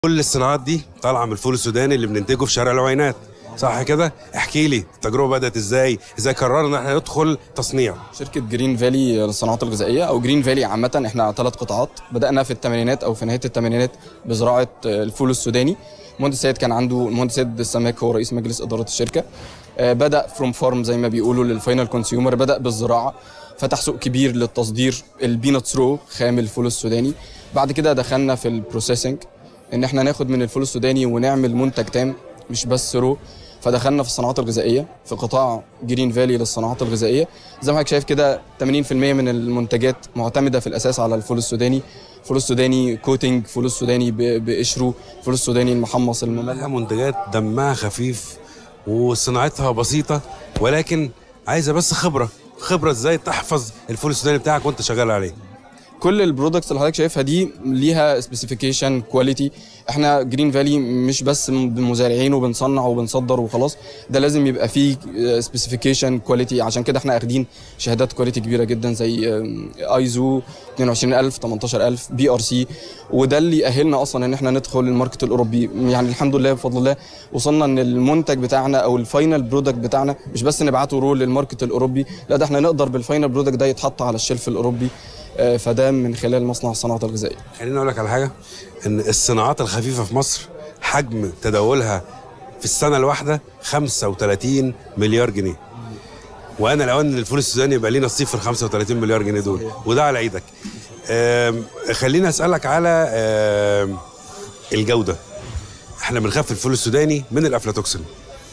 كل الصناعات دي طالعه من الفول السوداني اللي بننتجه في شارع العوينات صح كده احكي لي التجربه بدات ازاي ازاي قررنا ان احنا ندخل تصنيع شركة جرين فالي للصناعات الغذائية أو جرين فالي عامة احنا ثلاث قطاعات بدأنا في الثمانينات أو في نهاية الثمانينات بزراعة الفول السوداني المهندس سيد كان عنده المهندس سيد السماك هو رئيس مجلس إدارة الشركة آه، بدأ فروم فارم زي ما بيقولوا للفاينل كونسيومر بدأ بالزراعة فتح سوق كبير للتصدير البينات رو خام الفول السوداني بعد كده دخلنا في البروسيسنج ان احنا ناخد من الفول السوداني ونعمل منتج تام مش بس رو فدخلنا في الصناعات الغذائيه في قطاع جرين فالي للصناعات الغذائيه زي ما حضرتك شايف كده 80% من المنتجات معتمده في الاساس على الفول السوداني الفول السوداني كوتنج فول السوداني ب- بقشره الفول السوداني المحمص المملح لها منتجات دمها خفيف وصناعتها بسيطه ولكن عايزه بس خبره خبره ازاي تحفظ الفول السوداني بتاعك وانت شغال عليه كل البرودكتس اللي حضرتك شايفها دي ليها سبيسيفيكيشن كواليتي احنا جرين فالي مش بس مزارعين وبنصنع وبنصدر وخلاص ده لازم يبقى فيه سبيسيفيكيشن كواليتي عشان كده احنا اخدين شهادات كواليتي كبيره جدا زي ايزو 22000 18000 بي ار سي وده اللي يأهلنا اصلا ان احنا ندخل الماركت الاوروبي يعني الحمد لله بفضل الله وصلنا ان المنتج بتاعنا او الفاينل برودكت بتاعنا مش بس نبعته رول للماركت الاوروبي لا ده احنا نقدر بالفاينل برودكت ده يتحط على الشلف الاوروبي آه، فده من خلال مصنع الصناعه الغذائيه خليني اقول لك على حاجه ان الصناعات الخفيفه في مصر حجم تداولها في السنه الواحده 35 مليار جنيه وانا لو ان الفول السوداني يبقى ليه نصيب في ال 35 مليار جنيه دول وده على ايدك آم، خليني اسالك على آم، الجوده احنا بنخاف الفول السوداني من الافلاتوكسين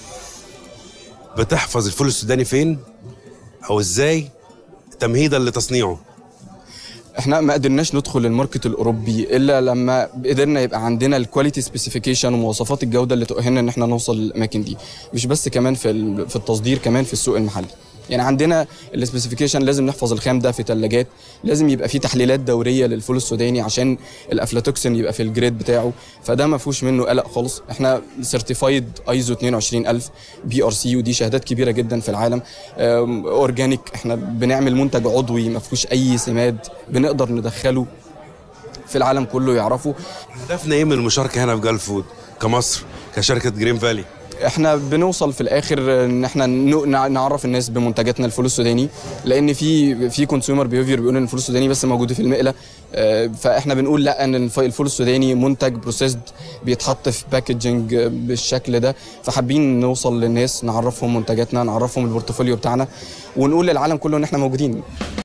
بتحفظ الفول السوداني فين او ازاي تمهيدا لتصنيعه احنا ما قدرناش ندخل الماركت الاوروبي الا لما قدرنا يبقى عندنا الكواليتي سبيسيفيكيشن ومواصفات الجوده اللي تؤهلنا ان احنا نوصل للاماكن دي مش بس كمان في ال- في التصدير كمان في السوق المحلي يعني عندنا السبيسيفيكيشن لازم نحفظ الخام ده في ثلاجات لازم يبقى في تحليلات دوريه للفول السوداني عشان الافلاتوكسين يبقى في الجريد بتاعه فده ما فيهوش منه قلق خالص احنا سيرتيفايد ايزو 22000 بي ار سي ودي شهادات كبيره جدا في العالم أم، اورجانيك احنا بنعمل منتج عضوي ما فيهوش اي سماد بنقدر ندخله في العالم كله يعرفه هدفنا ايه من المشاركه هنا في جال فود كمصر كشركه جرين فالي احنا بنوصل في الاخر ان احنا ن- نع- نعرف الناس بمنتجاتنا الفول السوداني لان في في كونسيومر بيهيفير بيقول ان الفول السوداني بس موجود في المقله اه، فاحنا بنقول لا ان الف- الفول السوداني منتج بروسيسد بيتحط في باكجنج بالشكل ده فحابين نوصل للناس نعرفهم منتجاتنا نعرفهم البورتفوليو بتاعنا ونقول للعالم كله ان احنا موجودين